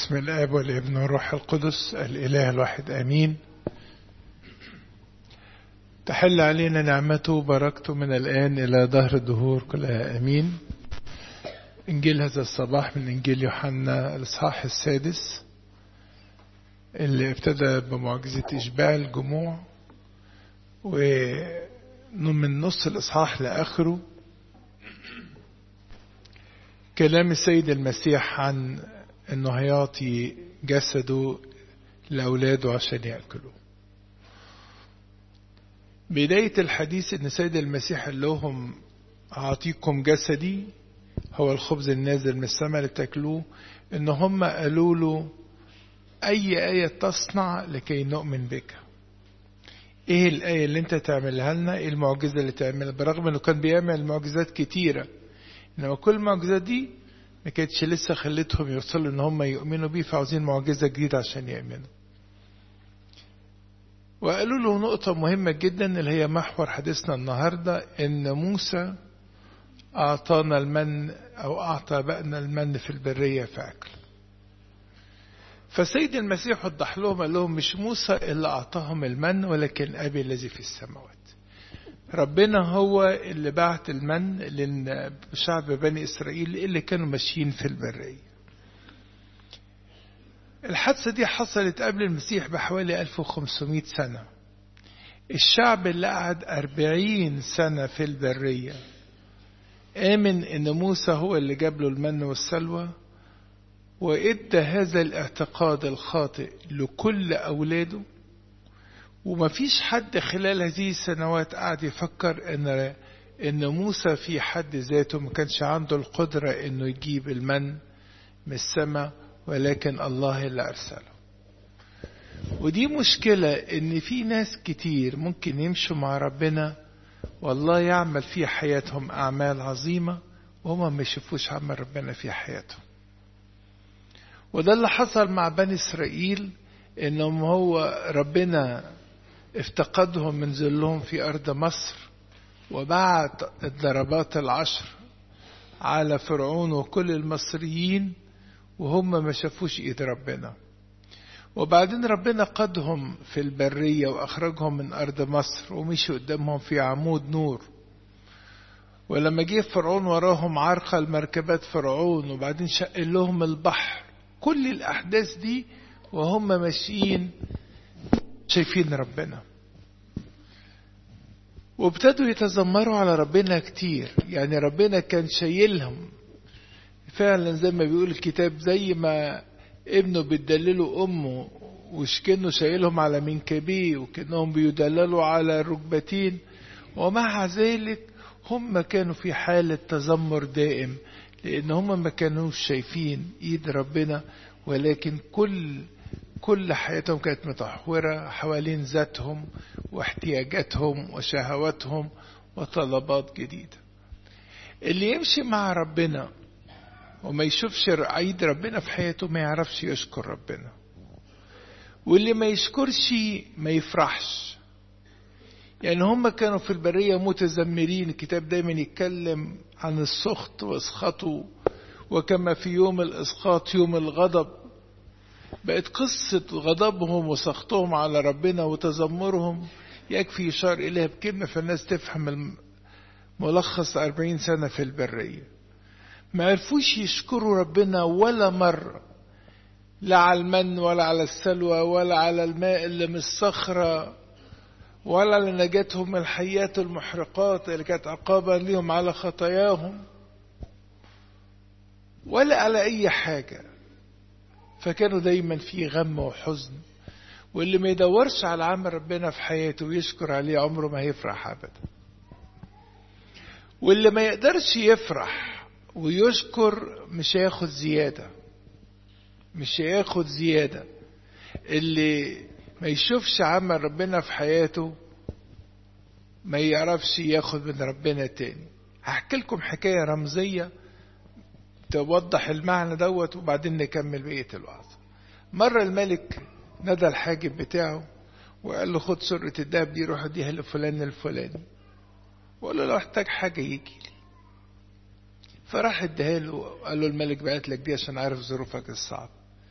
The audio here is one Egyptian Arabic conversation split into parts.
باسم الآب والابن والروح القدس الإله الواحد آمين تحل علينا نعمته وبركته من الآن إلى ظهر الدهور كلها آمين إنجيل هذا الصباح من إنجيل يوحنا الإصحاح السادس اللي ابتدى بمعجزة إشباع الجموع ومن نص الإصحاح لآخره كلام السيد المسيح عن انه هيعطي جسده لاولاده عشان ياكلوا بداية الحديث ان السيد المسيح قال لهم اعطيكم جسدي هو الخبز النازل من السماء لتاكلوه ان هم قالوا له اي آية تصنع لكي نؤمن بك ايه الآية اللي انت تعملها لنا ايه المعجزة اللي تعملها برغم انه كان بيعمل معجزات كتيرة انما كل المعجزات دي ما كانتش لسه خلتهم يوصلوا ان هم يؤمنوا بيه فعاوزين معجزة جديدة عشان يؤمنوا وقالوا له نقطة مهمة جدا اللي هي محور حديثنا النهاردة ان موسى اعطانا المن او اعطى بقنا المن في البرية فاكل فسيد المسيح وضح لهم قال لهم مش موسى اللي اعطاهم المن ولكن ابي الذي في السماوات ربنا هو اللي بعت المن لشعب بني إسرائيل اللي كانوا ماشيين في البرية الحادثة دي حصلت قبل المسيح بحوالي 1500 سنة الشعب اللي قعد 40 سنة في البرية آمن إن موسى هو اللي جاب له المن والسلوى وإدى هذا الاعتقاد الخاطئ لكل أولاده وما فيش حد خلال هذه السنوات قاعد يفكر ان ان موسى في حد ذاته ما كانش عنده القدرة انه يجيب المن من السماء ولكن الله اللي ارسله ودي مشكلة ان في ناس كتير ممكن يمشوا مع ربنا والله يعمل في حياتهم اعمال عظيمة وهم ما يشوفوش عمل ربنا في حياتهم وده اللي حصل مع بني اسرائيل انهم هو ربنا افتقدهم من ذلهم في أرض مصر وبعت الضربات العشر على فرعون وكل المصريين وهم ما شافوش ايد ربنا وبعدين ربنا قادهم في البرية وأخرجهم من أرض مصر ومشي قدامهم في عمود نور ولما جه فرعون وراهم عرقل مركبات فرعون وبعدين شق لهم البحر كل الأحداث دي وهم ماشيين شايفين ربنا وابتدوا يتذمروا على ربنا كتير يعني ربنا كان شايلهم فعلا زي ما بيقول الكتاب زي ما ابنه بيدللوا امه وشكنه شايلهم على منكبيه وكانهم بيدللوا على الركبتين ومع ذلك هم كانوا في حالة تذمر دائم لان هم ما كانوش شايفين ايد ربنا ولكن كل كل حياتهم كانت متحورة حوالين ذاتهم واحتياجاتهم وشهواتهم وطلبات جديدة اللي يمشي مع ربنا وما يشوفش عيد ربنا في حياته ما يعرفش يشكر ربنا واللي ما يشكرش ما يفرحش يعني هم كانوا في البرية متذمرين الكتاب دايما يتكلم عن السخط واسخطوا وكما في يوم الاسقاط يوم الغضب بقت قصة غضبهم وسخطهم على ربنا وتذمرهم يكفي يشار إليها بكلمة فالناس تفهم ملخص أربعين سنة في البرية ما عرفوش يشكروا ربنا ولا مرة لا على المن ولا على السلوى ولا على الماء اللي من الصخرة ولا لنجاتهم من الحيات المحرقات اللي كانت عقابا لهم على خطاياهم ولا على أي حاجة فكانوا دايما في غم وحزن واللي ما يدورش على عمل ربنا في حياته ويشكر عليه عمره ما هيفرح ابدا واللي ما يقدرش يفرح ويشكر مش هياخد زيادة مش هياخد زيادة اللي ما يشوفش عمل ربنا في حياته ما يعرفش ياخد من ربنا تاني هحكي لكم حكاية رمزية توضح المعنى دوت وبعدين نكمل بقية الوعظ مرة الملك ندى الحاجب بتاعه وقال له خد سرة الدهب دي روح اديها لفلان الفلاني وقال له لو احتاج حاجة يجي لي فراح اداها له قال له الملك بعت لك دي عشان عارف ظروفك الصعبة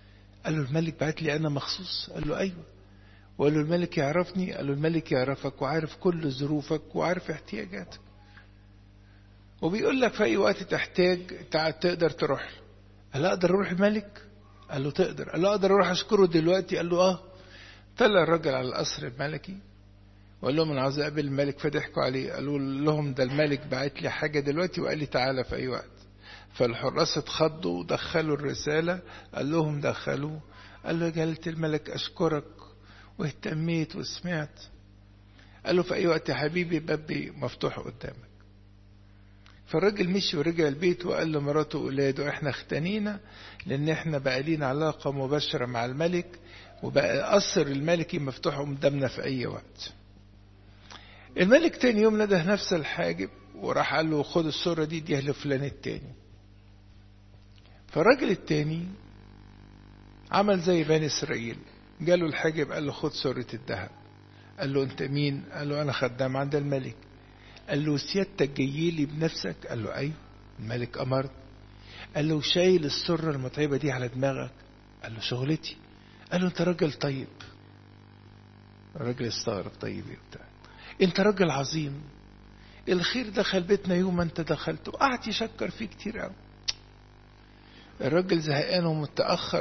قال له الملك بعت لي أنا مخصوص قال له أيوة وقال له الملك يعرفني قال له الملك يعرفك وعارف كل ظروفك وعارف احتياجاتك وبيقول لك في أي وقت تحتاج تقدر تروح له قال له أقدر أروح الملك قال له تقدر قال له أقدر أروح أشكره دلوقتي قال له آه طلع الراجل على القصر الملكي وقال لهم أنا عاوز أقابل الملك فضحكوا عليه قالوا لهم ده الملك بعت لي حاجة دلوقتي وقال لي تعالى في أي وقت فالحراس اتخضوا ودخلوا الرسالة قال لهم دخلوه قال له يا جلالة الملك أشكرك واهتميت وسمعت قال له في أي وقت يا حبيبي بابي مفتوح قدامك فالراجل مشي ورجع البيت وقال لمراته وولاده احنا اختنينا لان احنا بقى لينا علاقة مباشرة مع الملك وبقى قصر الملكي مفتوح قدامنا في اي وقت الملك تاني يوم نده نفس الحاجب وراح قال له خد الصورة دي دي لفلان التاني فالراجل التاني عمل زي بني اسرائيل جاله الحاجب قال له خد صورة الذهب قال له انت مين قال له انا خدام عند الملك قال له سيادتك جاي لي بنفسك قال له ايوه الملك امرت قال له شايل السرة المتعبة دي على دماغك قال له شغلتي قال له انت راجل طيب الراجل استغرب طيب ايه بتاع انت راجل عظيم الخير دخل بيتنا يوم ما انت دخلت وقعد يشكر فيه كتير قوي الراجل زهقان ومتأخر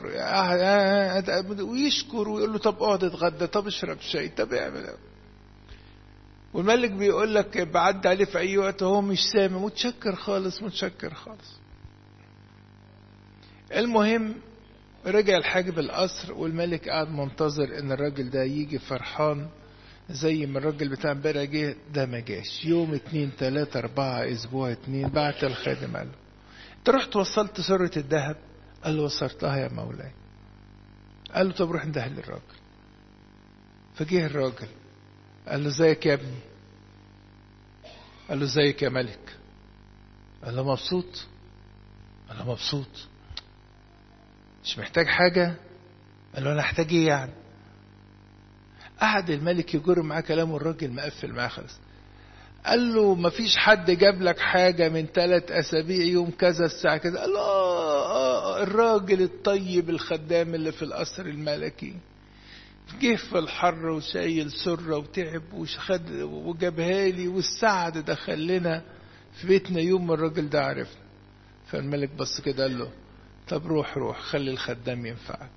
ويشكر ويقول له طب اقعد اتغدى طب اشرب شاي طب اعمل والملك بيقول لك بعد عليه في اي وقت هو مش سامع متشكر خالص متشكر خالص المهم رجع الحاجب القصر والملك قاعد منتظر ان الراجل ده يجي فرحان زي ما الراجل بتاع امبارح جه ده ما جاش يوم اتنين تلاتة اربعة اسبوع اتنين بعت الخادم قال له انت رحت وصلت سرة الذهب قال له وصلتها يا مولاي قال له طب روح انده للراجل فجه الراجل قال له ازيك يا ابني قال له ازيك يا ملك قال له مبسوط قال له مبسوط مش محتاج حاجة قال له انا احتاج ايه يعني قعد الملك يجر معاه كلامه الراجل مقفل معاه خالص قال له ما فيش حد جاب لك حاجة من ثلاث أسابيع يوم كذا الساعة كذا قال له آه آه الراجل الطيب الخدام اللي في القصر الملكي جه في الحر وشايل سرة وتعب وخد وجابها لي والسعد دخل لنا في بيتنا يوم ما الراجل ده عرفنا فالملك بص كده قال له طب روح روح خلي الخدام ينفعك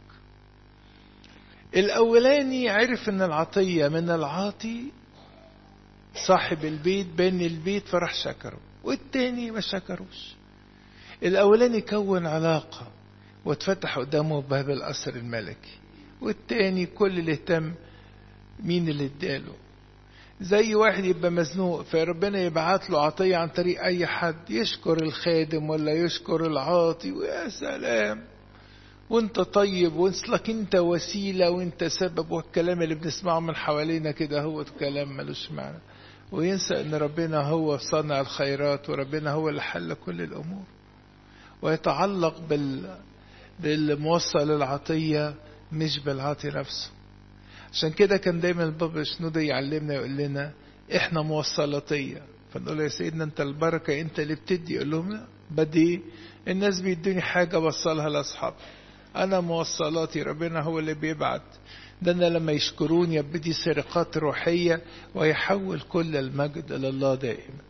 الأولاني عرف إن العطية من العاطي صاحب البيت بني البيت فراح شكره والتاني ما شكروش الأولاني كون علاقة واتفتح قدامه باب القصر الملكي والتاني كل اللي اهتم مين اللي اداله زي واحد يبقى مزنوق فربنا يبعت له عطية عن طريق أي حد يشكر الخادم ولا يشكر العاطي ويا سلام وانت طيب وانسلك انت وسيلة وانت سبب والكلام اللي بنسمعه من حوالينا كده هو كلام ملوش معنى وينسى ان ربنا هو صنع الخيرات وربنا هو اللي حل كل الامور ويتعلق بال بالموصل العطية مش بالعاطي نفسه عشان كده كان دايما البابا شنودة يعلمنا يقول لنا احنا موصلاتية فنقول له يا سيدنا انت البركة انت اللي بتدي يقول لهم لا بدي الناس بيدوني حاجة بوصلها لاصحابي انا موصلاتي ربنا هو اللي بيبعت ده انا لما يشكروني يبدي سرقات روحية ويحول كل المجد لله دائما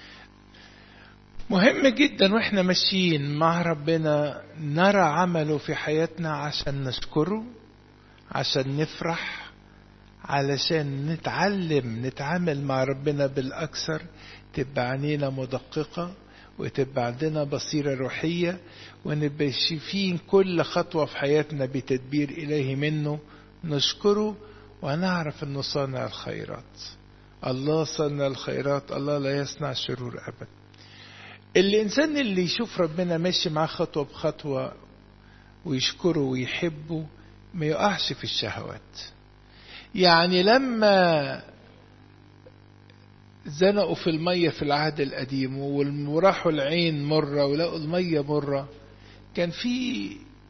مهم جدا واحنا ماشيين مع ربنا نرى عمله في حياتنا عشان نشكره عشان نفرح علشان نتعلم نتعامل مع ربنا بالأكثر تبقى عينينا مدققة وتبقى عندنا بصيرة روحية ونبقى شايفين كل خطوة في حياتنا بتدبير إلهي منه نشكره ونعرف أنه صانع الخيرات الله صانع الخيرات الله لا يصنع شرور أبدا الإنسان اللي يشوف ربنا ماشي معاه خطوة بخطوة ويشكره ويحبه ما يقعش في الشهوات يعني لما زنقوا في المية في العهد القديم وراحوا العين مرة ولقوا المية مرة كان في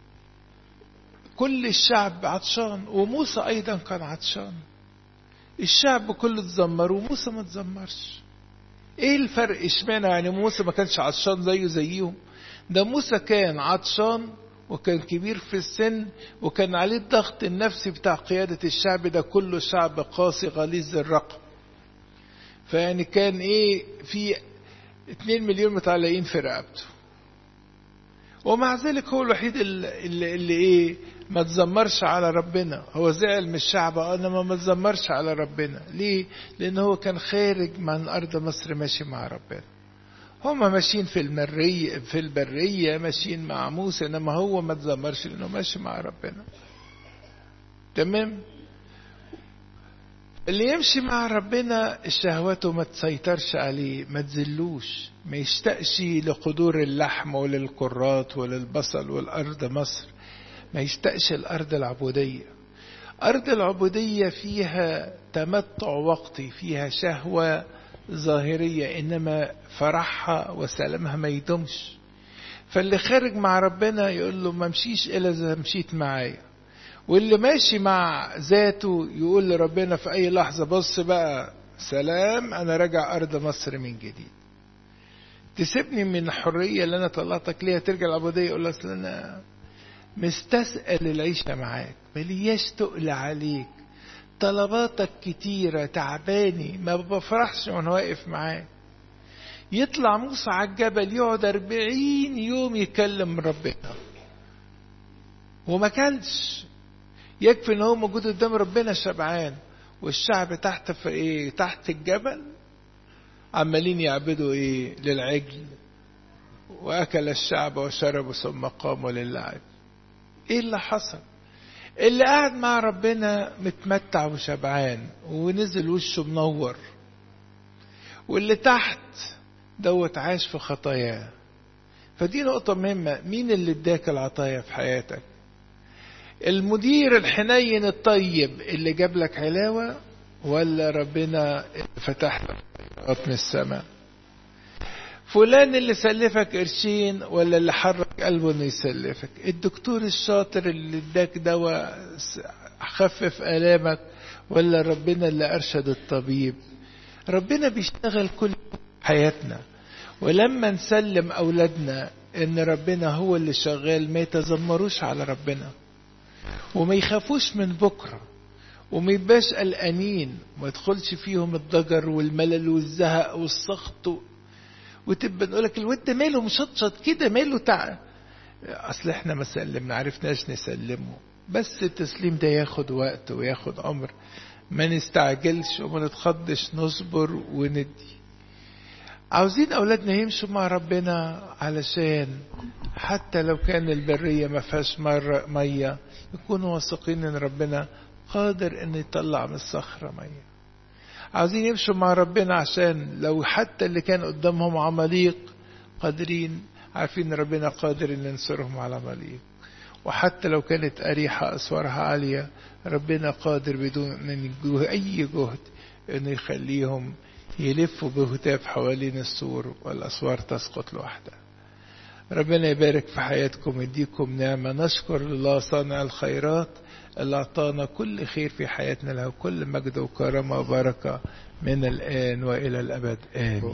كل الشعب عطشان وموسى أيضا كان عطشان الشعب كله اتذمر وموسى ما اتذمرش ايه الفرق اشمعنى يعني موسى ما كانش عطشان زيه زيهم ده موسى كان عطشان وكان كبير في السن وكان عليه الضغط النفسي بتاع قيادة الشعب ده كله شعب قاسي غليظ الرقم فيعني كان ايه في 2 مليون متعلقين في رقبته ومع ذلك هو الوحيد اللي, اللي, اللي ايه ما تزمرش على ربنا هو زعل من الشعب انما ما تزمرش على ربنا ليه لان هو كان خارج من ارض مصر ماشي مع ربنا هما ماشيين في المرية في البرية ماشيين مع موسى انما هو ما تزمرش لانه ماشي مع ربنا تمام اللي يمشي مع ربنا شهوته ما تسيطرش عليه ما تزلوش ما يشتاقش لقدور اللحم وللكرات وللبصل والأرض مصر ما يشتاقش الأرض العبودية أرض العبودية فيها تمتع وقتي فيها شهوة ظاهرية إنما فرحها وسلامها ما يدومش فاللي خارج مع ربنا يقول له ما مشيش إلا إذا مشيت معايا واللي ماشي مع ذاته يقول لربنا في أي لحظة بص بقى سلام أنا راجع أرض مصر من جديد تسيبني من الحرية اللي أنا طلعتك ليها ترجع العبودية يقول أصل أنا مستثقل العيشة معاك ملياش تقل عليك طلباتك كتيرة تعباني ما بفرحش وانا واقف معاك يطلع موسى على الجبل يقعد أربعين يوم يكلم ربنا وما كلش يكفي ان هو موجود قدام ربنا شبعان والشعب تحت في ايه تحت الجبل عمالين يعبدوا ايه للعجل واكل الشعب وشربوا ثم قاموا للعب ايه اللي حصل اللي قاعد مع ربنا متمتع وشبعان ونزل وشه منور واللي تحت دوت عاش في خطاياه فدي نقطة مهمة مين اللي اداك العطايا في حياتك المدير الحنين الطيب اللي جاب لك علاوة ولا ربنا فتح لك من السماء فلان اللي سلفك قرشين ولا اللي حرك قلبه انه يسلفك الدكتور الشاطر اللي اداك دواء خفف الامك ولا ربنا اللي ارشد الطبيب ربنا بيشتغل كل حياتنا ولما نسلم اولادنا ان ربنا هو اللي شغال ما يتذمروش على ربنا وما يخافوش من بكره وما يبقاش قلقانين وما يدخلش فيهم الضجر والملل والزهق والسخط وتبقى نقول لك الواد ده ماله مشطشط كده ماله تع اصل احنا ما سلمنا عرفناش نسلمه بس التسليم ده ياخد وقت وياخد عمر ما نستعجلش وما نتخضش نصبر وندي عاوزين اولادنا يمشوا مع ربنا علشان حتى لو كان البريه ما فيهاش ميه يكونوا واثقين ان ربنا قادر ان يطلع من الصخره ميه عاوزين يمشوا مع ربنا عشان لو حتى اللي كان قدامهم عماليق قادرين عارفين ان ربنا قادر ان ينصرهم على عماليق وحتى لو كانت أريحة أسوارها عالية ربنا قادر بدون من أي جهد انه يخليهم يلفوا بهتاف حوالين السور والأسوار تسقط لوحدها ربنا يبارك في حياتكم يديكم نعمة نشكر الله صانع الخيرات اللي أعطانا كل خير في حياتنا له كل مجد وكرامة وبركة من الآن وإلى الأبد آمين